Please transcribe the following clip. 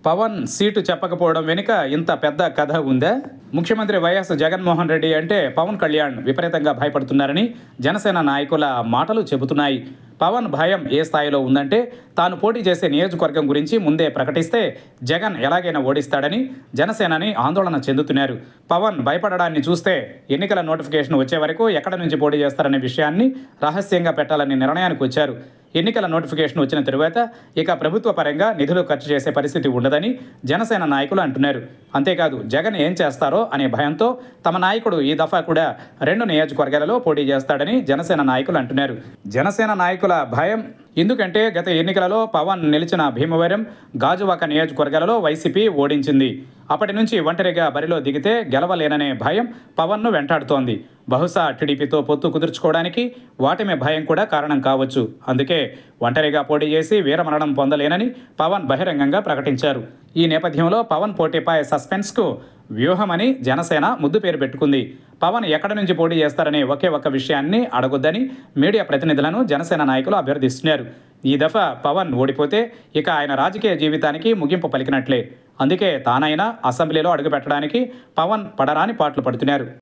Pawan seat చెప్పకపోవడం వెనుక ఇంత పెద్ద కథ ఉందా ముఖ్యమంత్రి వైఎస్ జగన్మోహన్ రెడ్డి అంటే పవన్ కళ్యాణ్ విపరీతంగా భయపడుతున్నారని జనసేన నాయకుల మాటలు చెబుతున్నాయి పవన్ భయం ఏ స్థాయిలో ఉందంటే తాను పోటీ చేసే నియోజకవర్గం గురించి ముందే ప్రకటిస్తే జగన్ ఎలాగైనా ఓడిస్తాడని జనసేనని ఆందోళన చెందుతున్నారు పవన్ భయపడడాన్ని చూస్తే ఎన్నికల నోటిఫికేషన్ వచ్చే వరకు ఎక్కడ నుంచి పోటీ చేస్తారనే విషయాన్ని రహస్యంగా పెట్టాలని నిర్ణయానికి వచ్చారు ఎన్నికల నోటిఫికేషన్ వచ్చిన తరువాత ఇక ప్రభుత్వ పరంగా నిధులు ఖర్చు చేసే పరిస్థితి ఉండదని జనసేన నాయకులు అంటున్నారు అంతేకాదు జగన్ ఏం చేస్తారో అనే భయంతో తమ నాయకుడు ఈ దఫా కూడా రెండు నియోజకవర్గాలలో పోటీ చేస్తాడని జనసేన నాయకులు అంటున్నారు జనసేన నాయకుల భయం ఎందుకంటే గత ఎన్నికలలో పవన్ నిలిచిన భీమవరం గాజువాక నియోజకవర్గాలలో వైసీపీ ఓడించింది అప్పటి నుంచి ఒంటరిగా బరిలో దిగితే గెలవలేననే భయం పవన్ను వెంటాడుతోంది బహుశా టీడీపీతో పొత్తు కుదుర్చుకోవడానికి వాటిమే భయం కూడా కారణం కావచ్చు అందుకే ఒంటరిగా పోటీ చేసి వీరమరణం పొందలేనని పవన్ బహిరంగంగా ప్రకటించారు ఈ నేపథ్యంలో పవన్ పోటీపై సస్పెన్స్కు వ్యూహమని జనసేన ముద్దు పేరు పెట్టుకుంది పవన్ ఎక్కడి నుంచి పోటీ చేస్తారనే ఒకే ఒక్క విషయాన్ని అడగొద్దని మీడియా ప్రతినిధులను జనసేన నాయకులు అభ్యర్థిస్తున్నారు ఈ దఫా పవన్ ఓడిపోతే ఇక ఆయన రాజకీయ జీవితానికి ముగింపు పలికినట్లే అందుకే తానైనా అసెంబ్లీలో అడుగుపెట్టడానికి పవన్ పడరాని పాటలు పడుతున్నారు